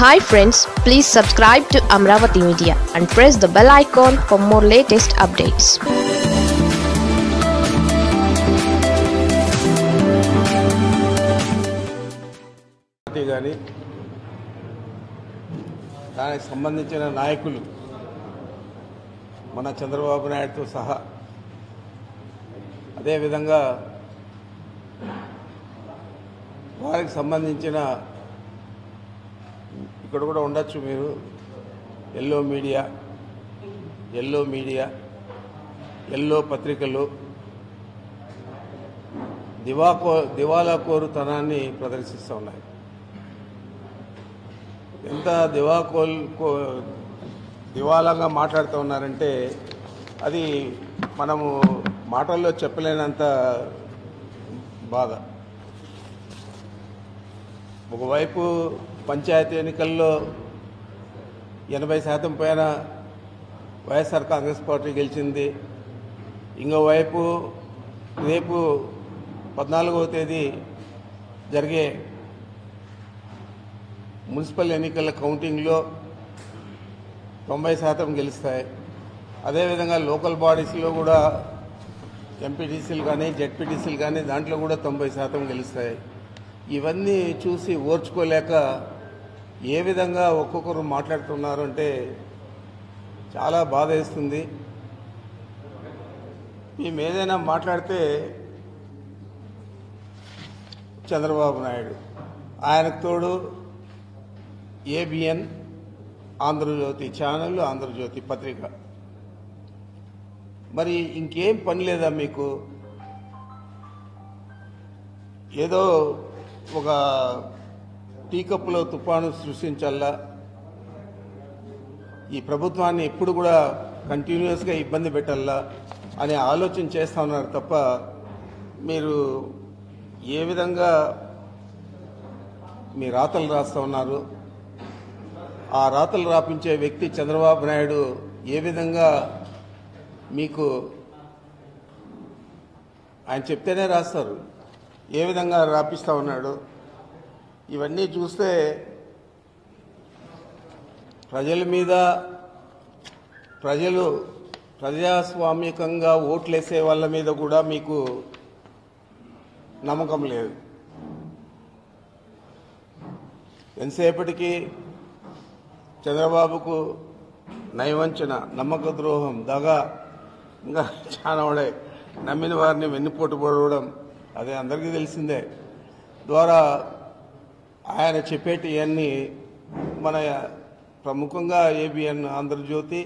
Hi friends please subscribe to Amaravati media and press the bell icon for more latest updates party కానీ దానికి సంబంధించిన నాయకులు మన చంద్రబాబు నాయుడుతో సహా అదేవిధంగా వారికి సంబంధించిన ఇక్కడ కూడా ఉండొచ్చు మీరు yellow media yellow media yellow పత్రికలు దివాకో దివాలా కోరుతనాన్ని ప్రదర్శిస్తూ ఉన్నాయి ఎంత దివాకోల్ కో- దివాలాగా మాట్లాడుతూ ఉన్నారంటే అది మనము మాటల్లో చెప్పలేనంత బాధ ఒకవైపు పంచాయతీ ఎన్నికల్లో ఎనభై శాతం పైన వైఎస్ఆర్ కాంగ్రెస్ పార్టీ గెలిచింది ఇంకోవైపు రేపు పద్నాలుగవ తేదీ జరిగే మున్సిపల్ ఎన్నికల కౌంటింగ్లో తొంభై శాతం గెలుస్తాయి అదేవిధంగా లోకల్ బాడీస్లో కూడా ఎంపీటీసీలు కానీ జెడ్పీటీసీలు కానీ దాంట్లో కూడా తొంభై శాతం గెలుస్తాయి ఇవన్నీ చూసి ఓర్చుకోలేక ఏ విధంగా ఒక్కొక్కరు మాట్లాడుతున్నారు అంటే చాలా బాధ వేస్తుంది మేము ఏదైనా మాట్లాడితే చంద్రబాబు నాయుడు ఆయనకు తోడు ఏబిఎన్ ఆంధ్రజ్యోతి ఛానల్ ఆంధ్రజ్యోతి పత్రిక మరి ఇంకేం పని లేదా మీకు ఏదో ఒక టీ కప్పులో తుఫాను సృష్టించాలా ఈ ప్రభుత్వాన్ని ఎప్పుడు కూడా కంటిన్యూస్గా ఇబ్బంది పెట్టాలా అనే ఆలోచన చేస్తా ఉన్నారు తప్ప మీరు ఏ విధంగా మీ రాతలు రాస్తా ఉన్నారు ఆ రాతలు రాపించే వ్యక్తి చంద్రబాబు నాయుడు ఏ విధంగా మీకు ఆయన చెప్తేనే రాస్తారు ఏ విధంగా రాపిస్తా ఉన్నాడు ఇవన్నీ చూస్తే ప్రజల మీద ప్రజలు ప్రజాస్వామికంగా ఓట్లేసే వాళ్ళ మీద కూడా మీకు నమ్మకం లేదు ఎంతసేపటికి చంద్రబాబుకు నయవంచన నమ్మక ద్రోహం దగా ఇంకా చాలా ఉండే నమ్మిన వారిని వెన్నుపోటు పొడవడం అదే అందరికీ తెలిసిందే ద్వారా ఆయన చెప్పేటివన్నీ మన ప్రముఖంగా ఏబిఎన్ ఆంధ్రజ్యోతి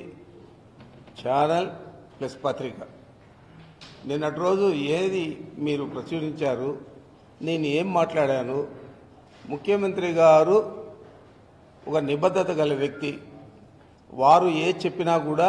ఛానల్ ప్లస్ పత్రిక నిన్నటి రోజు ఏది మీరు ప్రచురించారు నేను ఏం మాట్లాడాను ముఖ్యమంత్రి గారు ఒక నిబద్ధత గల వ్యక్తి వారు ఏ చెప్పినా కూడా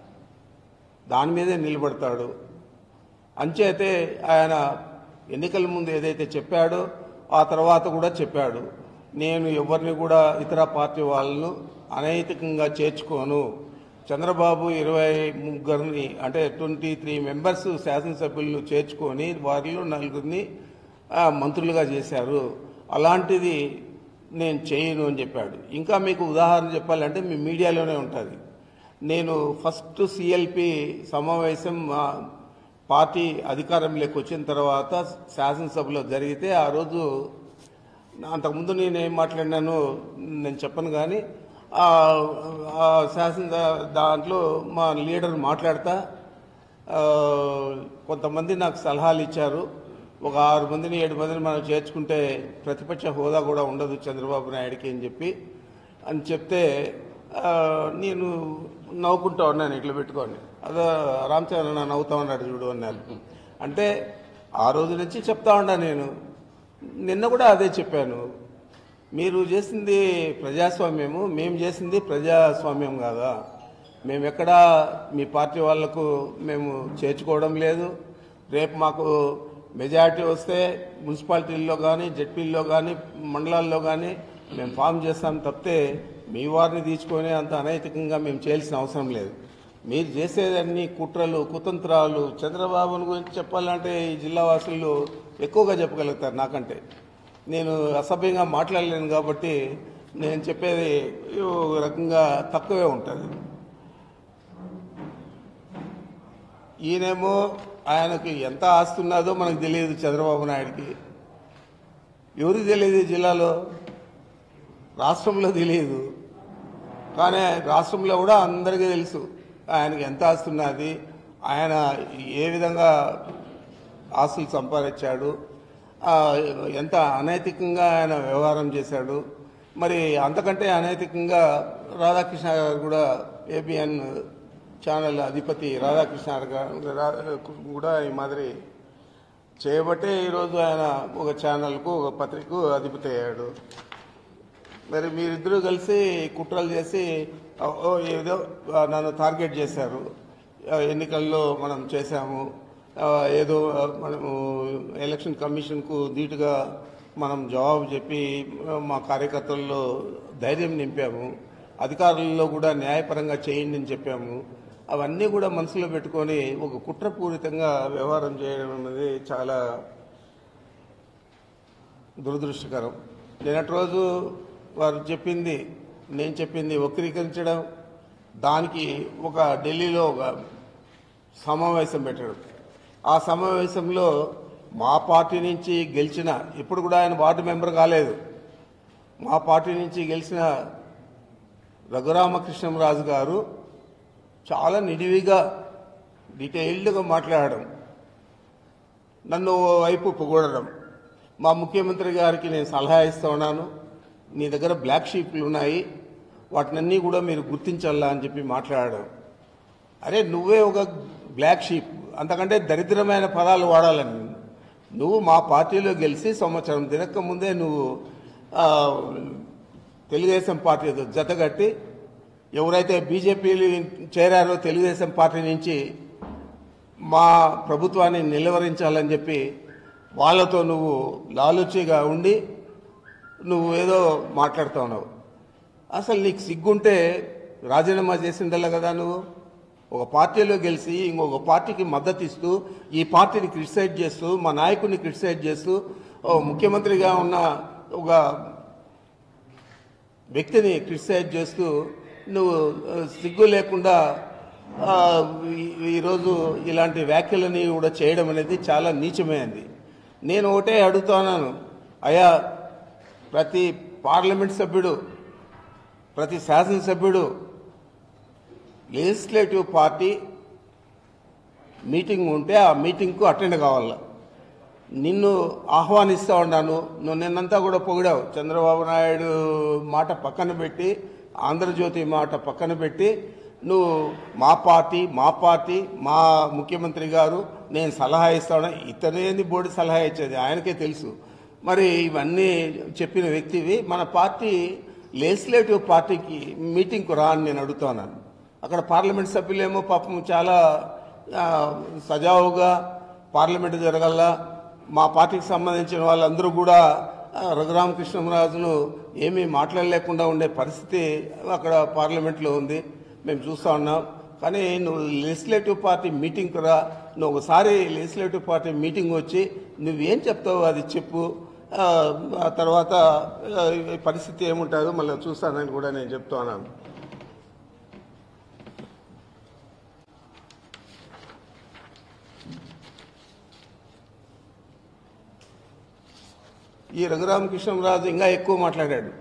దాని మీదే నిలబడతాడు అంచేతే ఆయన ఎన్నికల ముందు ఏదైతే చెప్పాడో ఆ తర్వాత కూడా చెప్పాడు నేను ఎవరిని కూడా ఇతర పార్టీ వాళ్ళను అనైతికంగా చేర్చుకోను చంద్రబాబు ఇరవై ముగ్గురిని అంటే ట్వంటీ త్రీ మెంబర్స్ శాసనసభ్యులను చేర్చుకొని వారిలో నలుగురిని ఆ, మంత్రులుగా చేశారు అలాంటిది నేను చేయను అని చెప్పాడు ఇంకా మీకు ఉదాహరణ చెప్పాలంటే మీ మీడియాలోనే ఉంటుంది నేను ఫస్ట్ సిఎల్పి సమావేశం ఆ, పార్టీ అధికారంలోకి వచ్చిన తర్వాత శాసనసభలో జరిగితే ఆ రోజు అంతకుముందు నేను ఏం మాట్లాడినానో నేను చెప్పను కానీ ఆ ఆ శాసన దాంట్లో మా లీడర్ మాట్లాడతా ఆ, కొంతమంది నాకు సలహాలు ఇచ్చారు ఒక ఆరు మందిని ఏడు మందిని మనం చేర్చుకుంటే ప్రతిపక్ష హోదా కూడా ఉండదు చంద్రబాబు నాయుడికి అని చెప్పి అని చెప్తే ఆ, నేను నవ్వుకుంటా ఉన్నాను ఇట్లా పెట్టుకొని అదో రామచంద్ర నా నవ్వుతా ఉన్నాడు చూడు అన్నారు అంటే ఆ రోజు నుంచి చెప్తా ఉన్నా నేను నిన్న కూడా అదే చెప్పాను మీరు చేసింది ప్రజాస్వామ్యము మేము చేసింది ప్రజాస్వామ్యం కాదా మేము ఎక్కడా మీ పార్టీ వాళ్లకు మేము చేర్చుకోవడం లేదు రేపు మాకు మెజారిటీ వస్తే మున్సిపాలిటీల్లో కానీ జడ్పీల్లో కానీ మండలాల్లో కానీ మేము ఫామ్ చేస్తాం తప్పితే మీ వారిని తీసుకొని అంత అనైతికంగా మేము చేయాల్సిన అవసరం లేదు మీరు చేసేదన్ని కుట్రలు కుతంత్రాలు చంద్రబాబుని గురించి చెప్పాలంటే ఈ జిల్లా వాసులు ఎక్కువగా చెప్పగలుగుతారు నాకంటే నేను అసభ్యంగా మాట్లాడలేను కాబట్టి నేను చెప్పేది ఒక రకంగా తక్కువే ఉంటుంది ఈయనేమో ఆయనకి ఎంత ఆస్తి ఉన్నదో మనకు తెలియదు చంద్రబాబు నాయుడికి ఎవరికి తెలియదు ఈ జిల్లాలో రాష్ట్రంలో తెలియదు కానీ రాష్ట్రంలో కూడా అందరికీ తెలుసు ఆయనకి ఎంత ఆస్తి ఉన్నది ఆయన ఏ విధంగా ఆస్తులు సంపాదించాడు ఆ, ఎంత అనైతికంగా ఆయన వ్యవహారం చేశాడు మరి అంతకంటే అనైతికంగా రాధాకృష్ణ గారు కూడా ఏబిఎన్ ఛానల్ అధిపతి రాధాకృష్ణ గారు రా- కూడా ఈ మాదిరి చేయబట్టే ఈరోజు ఆయన ఒక ఛానల్కు ఒక పత్రికకు అధిపతి అయ్యాడు మరి మీరిద్దరూ కలిసి కుట్రలు చేసి ఓ, ఓ, ఏదో ఆ, నన్ను టార్గెట్ చేశారు ఆ, ఎన్నికల్లో మనం చేశాము ఆ, ఏదో ఆ, మనము ఎలక్షన్ కమిషన్కు ధీటుగా మనం జవాబు చెప్పి ఆ, మా కార్యకర్తల్లో ధైర్యం నింపాము అధికారులలో కూడా న్యాయపరంగా చేయండి అని చెప్పాము అవన్నీ కూడా మనసులో పెట్టుకొని ఒక కుట్రపూరితంగా వ్యవహారం చేయడం అనేది చాలా దురదృష్టకరం నిన్నటి రోజు వారు చెప్పింది నేను చెప్పింది వక్రీకరించడం దానికి ఒక ఢిల్లీలో ఒక సమావేశం పెట్టాడు ఆ సమావేశంలో మా పార్టీ నుంచి గెలిచిన ఇప్పుడు కూడా ఆయన వార్డు మెంబర్ కాలేదు మా పార్టీ నుంచి గెలిచిన రఘురామకృష్ణరాజు గారు చాలా నిడివిగా డీటెయిల్డ్గా మాట్లాడడం నన్ను ఓ వైపు పొగడడం మా ముఖ్యమంత్రి గారికి నేను సలహా ఇస్తా ఉన్నాను నీ దగ్గర బ్లాక్ షీప్లు ఉన్నాయి వాటినన్నీ కూడా మీరు గుర్తించాలా అని చెప్పి మాట్లాడడం అరే నువ్వే ఒక బ్లాక్ షీప్ అంతకంటే దరిద్రమైన పదాలు వాడాలని నువ్వు మా పార్టీలో గెలిచి సంవత్సరం తినక ముందే నువ్వు ఆ, తెలుగుదేశం పార్టీతో జతగట్టి ఎవరైతే బీజేపీలు చేరారో తెలుగుదేశం పార్టీ నుంచి మా ప్రభుత్వాన్ని నిలవరించాలని చెప్పి వాళ్ళతో నువ్వు లాలుచిగా ఉండి నువ్వు ఏదో మాట్లాడుతూ ఉన్నావు అసలు నీకు సిగ్గుంటే రాజీనామా చేసిందల్లా కదా నువ్వు ఒక పార్టీలో గెలిచి ఇంకొక పార్టీకి మద్దతు ఇస్తూ ఈ పార్టీని క్రిటిసైజ్ చేస్తూ మా నాయకుడిని క్రిటిసైజ్ చేస్తూ ఓ ముఖ్యమంత్రిగా ఉన్న ఒక వ్యక్తిని క్రిటిసైజ్ చేస్తూ నువ్వు ఆ, సిగ్గు లేకుండా ఆ, ఈ- ఈరోజు ఇలాంటి వ్యాఖ్యలని కూడా చేయడం అనేది చాలా నీచమైనది నేను ఒకటే అడుగుతున్నాను అయా ప్రతి పార్లమెంట్ సభ్యుడు ప్రతి శాసనసభ్యుడు లెజిస్లేటివ్ పార్టీ మీటింగ్ ఉంటే ఆ మీటింగ్కు అటెండ్ కావాల నిన్ను ఆహ్వానిస్తూ ఉన్నాను నువ్వు నిన్నంతా కూడా పొగిడావు చంద్రబాబు నాయుడు మాట పక్కన పెట్టి ఆంధ్రజ్యోతి మాట పక్కన పెట్టి నువ్వు మా పార్టీ మా పార్టీ మా ముఖ్యమంత్రి గారు నేను సలహా ఇస్తాను ఇతనేంది బోర్డు సలహా ఇచ్చేది ఆయనకే తెలుసు మరి ఇవన్నీ చెప్పిన వ్యక్తివి మన పార్టీ లెజిస్లేటివ్ పార్టీకి మీటింగ్కు రా అని నేను అడుగుతున్నాను అక్కడ పార్లమెంట్ సభ్యులేమో పాపం చాలా ఆ, సజావుగా పార్లమెంట్ జరగల్లా మా పార్టీకి సంబంధించిన వాళ్ళందరూ కూడా ఆ, రఘురామకృష్ణరాజును ఏమీ మాట్లాడలేకుండా ఉండే పరిస్థితి అక్కడ పార్లమెంట్లో ఉంది మేము చూస్తూ ఉన్నాం కానీ నువ్వు లెజిస్లేటివ్ పార్టీ మీటింగ్కి రా నువ్వు ఒకసారి లెజిస్లేటివ్ పార్టీ మీటింగ్ వచ్చి నువ్వేం చెప్తావు అది చెప్పు ఆ, ఆ తర్వాత ఆ, ఈ పరిస్థితి ఏముంటుందో మళ్ళీ చూస్తానని కూడా నేను చెప్తా ఉన్నాను ఈ రఘురామకృష్ణరాజు ఇంకా ఎక్కువ మాట్లాడాడు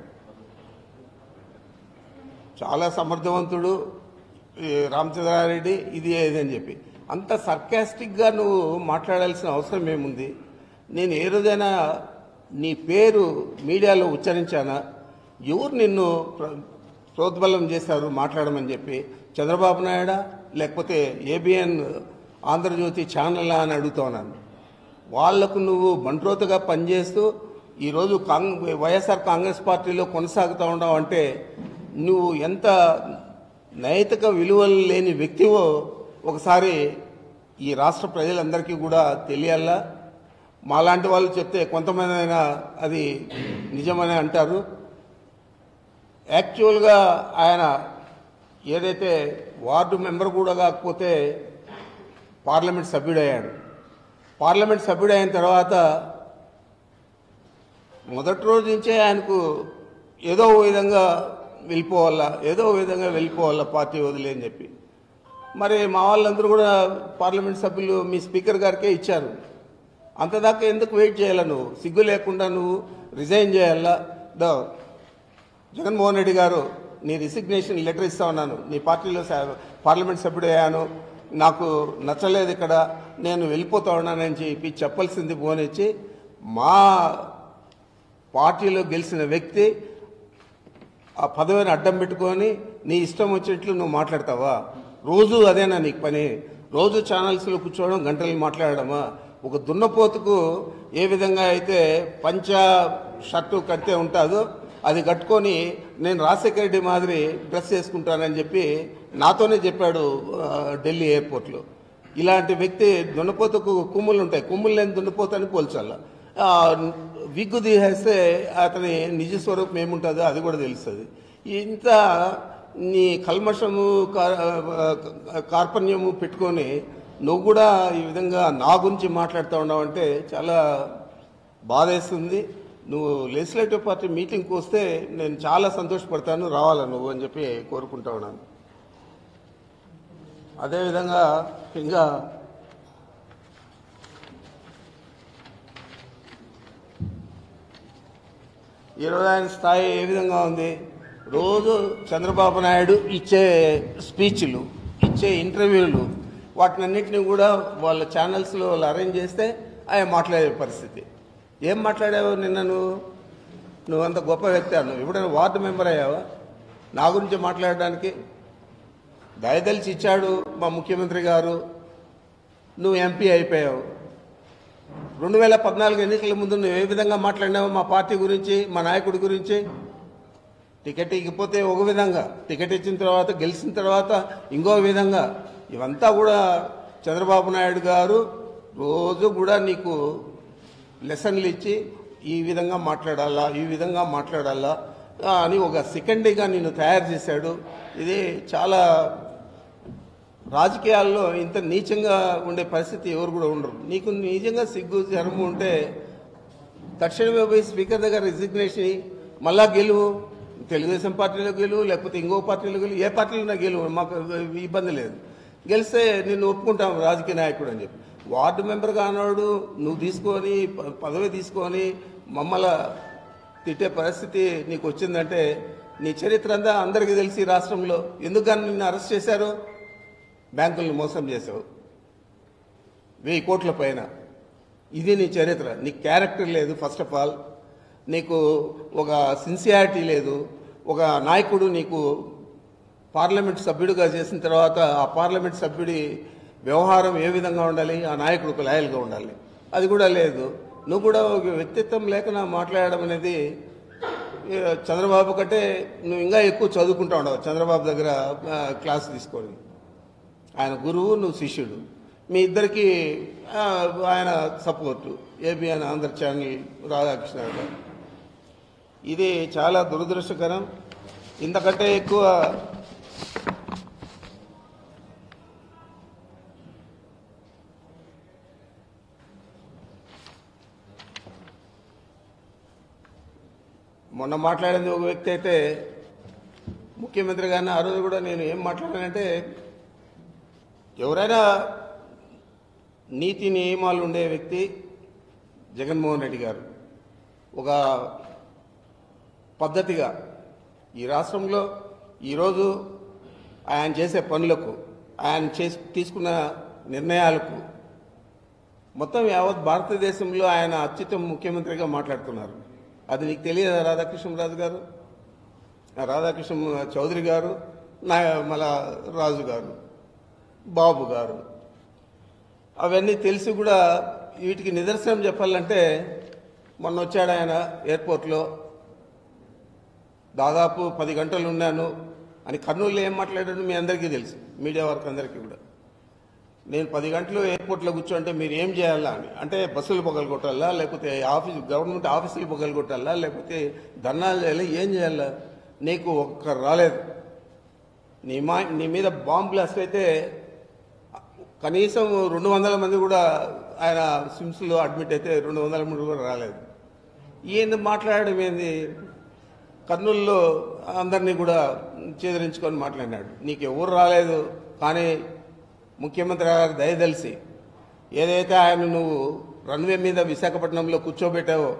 చాలా సమర్థవంతుడు ఈ రామచంద్రారెడ్డి ఇది ఏది అని చెప్పి అంత సర్కాస్టిక్గా నువ్వు మాట్లాడాల్సిన అవసరం ఏముంది నేను ఏ రోజైనా నీ పేరు మీడియాలో ఉచ్చరించానా ఎవరు నిన్ను ప్ర- ప్రోద్బలం చేశారు మాట్లాడమని చెప్పి చంద్రబాబు నాయుడా లేకపోతే ఏబిఎన్ ఆంధ్రజ్యోతి ఛానల్ అని అడుగుతున్నాను వాళ్లకు నువ్వు బంట్రోతగా పనిచేస్తూ ఈరోజు కాంగ్ వైఎస్ఆర్ కాంగ్రెస్ పార్టీలో కొనసాగుతూ ఉన్నావు అంటే నువ్వు ఎంత నైతిక విలువలు లేని వ్యక్తివో ఒకసారి ఈ రాష్ట్ర ప్రజలందరికీ కూడా తెలియాలా మాలాంటి వాళ్ళు చెప్తే కొంతమంది అయినా అది నిజమని అంటారు యాక్చువల్గా ఆయన ఏదైతే వార్డు మెంబర్ కూడా కాకపోతే పార్లమెంట్ సభ్యుడయ్యాడు పార్లమెంట్ సభ్యుడైన తర్వాత మొదటి రోజు నుంచే ఆయనకు ఏదో ఓ విధంగా వెళ్ళిపోవాలా ఏదో ఓ విధంగా వెళ్ళిపోవాలా పార్టీ వదిలే అని చెప్పి మరి మా వాళ్ళందరూ కూడా పార్లమెంట్ సభ్యులు మీ స్పీకర్ గారికే ఇచ్చారు అంతదాకా ఎందుకు వెయిట్ చేయాలా నువ్వు సిగ్గు లేకుండా నువ్వు రిజైన్ చేయాలా దో జగన్మోహన్ రెడ్డి గారు నీ రిసిగ్నేషన్ లెటర్ ఇస్తా ఉన్నాను నీ పార్టీలో సా- పార్లమెంట్ సభ్యుడు అయ్యాను నాకు నచ్చలేదు ఇక్కడ నేను వెళ్ళిపోతా ఉన్నానని చెప్పి చెప్పాల్సింది పోనిచ్చి మా పార్టీలో గెలిచిన వ్యక్తి ఆ పదవిని అడ్డం పెట్టుకొని నీ ఇష్టం వచ్చినట్లు నువ్వు మాట్లాడతావా రోజు అదేనా నీకు పని రోజు ఛానల్స్లో కూర్చోవడం గంటలు మాట్లాడడమా ఒక దున్నపోతుకు ఏ విధంగా అయితే పంచ షర్టు కడితే ఉంటుందో అది కట్టుకొని నేను రాజశేఖర రెడ్డి మాదిరి డ్రెస్ వేసుకుంటానని చెప్పి నాతోనే చెప్పాడు ఆ, ఢిల్లీ ఎయిర్పోర్ట్లో ఇలాంటి వ్యక్తి దున్నపోతుకు కుమ్ములు ఉంటాయి కుమ్ములు లేని దున్నపోతని పోల్చాల ఆ, విగ్గు తీసేస్తే అతని నిజ స్వరూపం ఏముంటుందో అది కూడా తెలుస్తుంది ఇంత నీ కల్మషము కా- కార్పణ్యము పెట్టుకొని నువ్వు కూడా ఈ విధంగా నా గురించి మాట్లాడుతూ ఉన్నావు అంటే చాలా బాధేస్తుంది నువ్వు లెజిస్లేటివ్ పార్టీ మీటింగ్కి వస్తే నేను చాలా సంతోషపడతాను రావాలా నువ్వు అని చెప్పి కోరుకుంటా ఉన్నాను అదేవిధంగా ఇంకా ఈరోజు ఆయన స్థాయి ఏ విధంగా ఉంది రోజు చంద్రబాబు నాయుడు ఇచ్చే స్పీచ్లు ఇచ్చే ఇంటర్వ్యూలు వాటినన్నింటినీ కూడా వాళ్ళ ఛానల్స్లో వాళ్ళు అరేంజ్ చేస్తే ఆయన మాట్లాడే పరిస్థితి ఏం మాట్లాడావు నిన్న నువ్వు నువ్వు అంత గొప్ప వ్యక్తి నువ్వు ఎప్పుడైనా వార్డు మెంబర్ అయ్యావా నా గురించి మాట్లాడడానికి దయదలిచి ఇచ్చాడు మా ముఖ్యమంత్రి గారు నువ్వు ఎంపీ అయిపోయావు రెండు వేల పద్నాలుగు ఎన్నికల ముందు నువ్వు ఏ విధంగా మాట్లాడినావు మా పార్టీ గురించి మా నాయకుడి గురించి టికెట్ ఇకపోతే ఒక విధంగా టికెట్ ఇచ్చిన తర్వాత గెలిచిన తర్వాత ఇంకో విధంగా ఇవంతా కూడా చంద్రబాబు నాయుడు గారు రోజు కూడా నీకు లెసన్లు ఇచ్చి ఈ విధంగా మాట్లాడాలా ఈ విధంగా మాట్లాడాలా ఆ, అని ఒక సెకండరీగా నిన్ను తయారు చేశాడు ఇది చాలా రాజకీయాల్లో ఇంత నీచంగా ఉండే పరిస్థితి ఎవరు కూడా ఉండరు నీకు నిజంగా సిగ్గు జరము ఉంటే తక్షణమే పోయి స్పీకర్ దగ్గర రిజిగ్నేషన్ ఇయ్యి. మళ్ళా గెలువు తెలుగుదేశం పార్టీలో గెలువు లేకపోతే ఇంకో పార్టీలో గెలువు ఏ పార్టీలో గెలువు మాకు ఇబ్బంది లేదు గెలిస్తే నిన్ను ఒప్పుకుంటాం రాజకీయ నాయకుడు అని చెప్పి వార్డు మెంబర్ కానోడు నువ్వు తీసుకొని ప- పదవి తీసుకొని మమ్మల తిట్టే పరిస్థితి నీకు వచ్చిందంటే నీ చరిత్ర అంతా అందరికీ తెలిసి ఈ రాష్ట్రంలో ఎందుకు కానీ నిన్ను అరెస్ట్ చేశారు బ్యాంకులను మోసం చేసావు వెయ్యి కోట్ల పైన ఇది నీ చరిత్ర నీ క్యారెక్టర్ లేదు ఫస్ట్ ఆఫ్ ఆల్ నీకు ఒక సిన్సియారిటీ లేదు ఒక నాయకుడు నీకు పార్లమెంట్ సభ్యుడిగా చేసిన తర్వాత ఆ పార్లమెంట్ సభ్యుడి వ్యవహారం ఏ విధంగా ఉండాలి ఆ నాయకుడు ఒక లాయల్గా ఉండాలి అది కూడా లేదు నువ్వు కూడా ఒక వ్యక్తిత్వం లేకుండా మాట్లాడడం అనేది ఏ, చంద్రబాబు కంటే నువ్వు ఇంకా ఎక్కువ చదువుకుంటా ఉండవు చంద్రబాబు దగ్గర ఆ, క్లాస్ తీసుకొని ఆయన గురువు నువ్వు శిష్యుడు మీ ఇద్దరికి ఆ, ఆయన support ABN Andhra channel Radhakrishna garu ఇది చాలా దురదృష్టకరం ఇంతకంటే ఎక్కువ మొన్న మాట్లాడింది ఒక వ్యక్తి అయితే ముఖ్యమంత్రి గారిని ఆ రోజు కూడా నేను ఏం మాట్లాడానంటే ఎవరైనా నీతి నియమాలు ఉండే వ్యక్తి జగన్మోహన్ రెడ్డి గారు ఒక పద్ధతిగా ఈ రాష్ట్రంలో ఈరోజు ఆయన చేసే పనులకు ఆయన చేసి తీసుకున్న నిర్ణయాలకు మొత్తం యావత్ భారతదేశంలో ఆయన అత్యుత్తమ ముఖ్యమంత్రిగా మాట్లాడుతున్నారు అది నీకు తెలియదా రాధాకృష్ణరాజు గారు ఆ రాధాకృష్ణ చౌదరి గారు నా మళ్ళా రాజు గారు బాబు గారు అవన్నీ తెలిసి కూడా వీటికి నిదర్శనం చెప్పాలంటే మొన్న వచ్చాడు ఆయన ఎయిర్పోర్ట్లో దాదాపు పది గంటలు ఉన్నాను అని కర్నూలులో ఏం మాట్లాడాడు మీ అందరికీ తెలుసు మీడియా వర్క్ అందరికీ కూడా నేను పది గంటలు ఎయిర్పోర్ట్లో కూర్చోంటే మీరు ఏం చేయాలా అని అంటే బస్సులు పొగలు కొట్టాలా లేకపోతే ఆఫీస్ గవర్నమెంట్ ఆఫీసులు పొగలు కొట్టాలా లేకపోతే ధర్నాలు చేయాలా ఏం చేయాలా నీకు ఒక్క రాలేదు నీ మా నీ మీద బాంబ్ బ్లాస్ట్ అయితే కనీసం రెండు వందల మంది కూడా ఆయన సిమ్స్లో అడ్మిట్ అయితే రెండు వందల మంది కూడా రాలేదు ఏంది మాట్లాడడం ఏంది కర్నూలులో అందరినీ కూడా చేదరించుకొని మాట్లాడినాడు నీకు ఎవరు రాలేదు కానీ ముఖ్యమంత్రి గారికి దయదలిసి ఏదైతే ఆయన నువ్వు రన్వే మీద విశాఖపట్నంలో కూర్చోబెట్టావో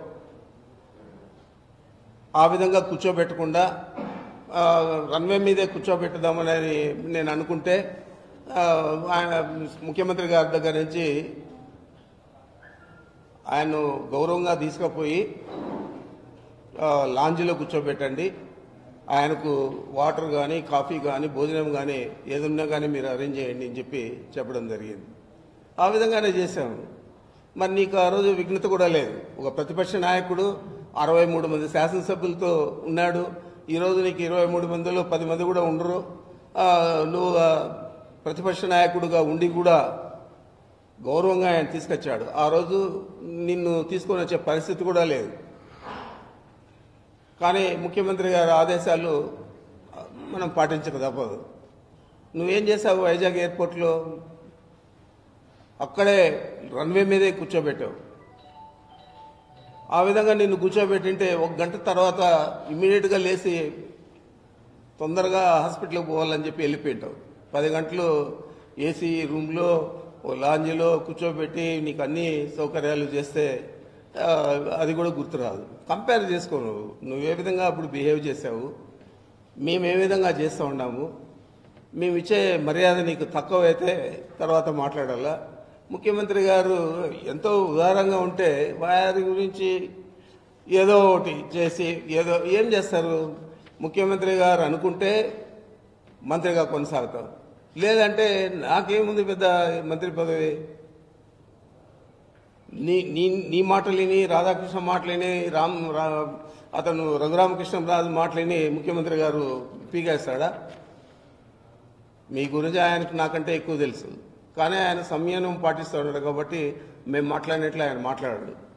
ఆ విధంగా కూర్చోబెట్టకుండా ఆ, రన్వే మీదే కూర్చోబెట్టుదామని నేను అనుకుంటే ఆ, ఆయన ముఖ్యమంత్రి గారి దగ్గర నుంచి ఆయన్ను గౌరవంగా తీసుకుపోయి ఆ, లాంజీలో కూర్చోబెట్టండి ఆయనకు వాటర్ కానీ కాఫీ కానీ భోజనం కానీ ఏదున్నా కానీ మీరు అరేంజ్ చేయండి అని చెప్పి చెప్పడం జరిగింది ఆ విధంగానే చేశాము మరి నీకు ఆ రోజు విఘ్నత కూడా లేదు ఒక ప్రతిపక్ష నాయకుడు అరవై మూడు మంది శాసనసభ్యులతో ఉన్నాడు ఈరోజు నీకు ఇరవై మూడు మందిలో పది మంది కూడా ఉండరు ఆ, నువ్వు ఆ, ప్రతిపక్ష నాయకుడుగా ఉండి కూడా గౌరవంగా ఆయన తీసుకొచ్చాడు ఆ రోజు నిన్ను తీసుకొని వచ్చే పరిస్థితి కూడా లేదు కానీ ముఖ్యమంత్రి గారి ఆదేశాలు మనం పాటించక తప్పదు నువ్వేం చేసావు వైజాగ్ ఎయిర్పోర్ట్లో అక్కడే రన్వే మీదే కూర్చోబెట్టావు ఆ విధంగా నిన్ను కూర్చోబెట్టింటే ఒక గంట తర్వాత ఇమ్మీడియట్గా లేచి తొందరగా హాస్పిటల్కి పోవాలని చెప్పి వెళ్ళిపోయింటావు పది గంటలు ఏసీ రూమ్లో ఓ లాంజ్లో కూర్చోబెట్టి నీకు అన్ని సౌకర్యాలు చేస్తే ఆ, అది కూడా గుర్తురాదు కంపేర్ చేసుకో నువ్వు నువ్వు ఏ విధంగా అప్పుడు బిహేవ్ చేసావు మేము ఏ విధంగా చేస్తూ ఉన్నాము మేము ఇచ్చే మర్యాద నీకు తక్కువ అయితే తర్వాత మాట్లాడాలా ముఖ్యమంత్రి గారు ఎంతో ఉదారంగా ఉంటే వారి గురించి ఏదో ఒకటి చేసి ఏదో ఏం చేస్తారు ముఖ్యమంత్రి గారు అనుకుంటే మంత్రిగా కొనసాగుతాం లేదంటే నాకేముంది పెద్ద మంత్రి పదవి నీ నీ నీ మాటలిని రాధాకృష్ణ మాటలిని రామ్ రా అతను రఘురామకృష్ణరాజు మాటలిని ముఖ్యమంత్రి గారు పీకేస్తాడా మీ గురించి ఆయనకు నాకంటే ఎక్కువ తెలుసు కానీ ఆయన సంయమనం పాటిస్తాడు కాబట్టి మేము మాట్లాడినట్లు ఆయన మాట్లాడాడు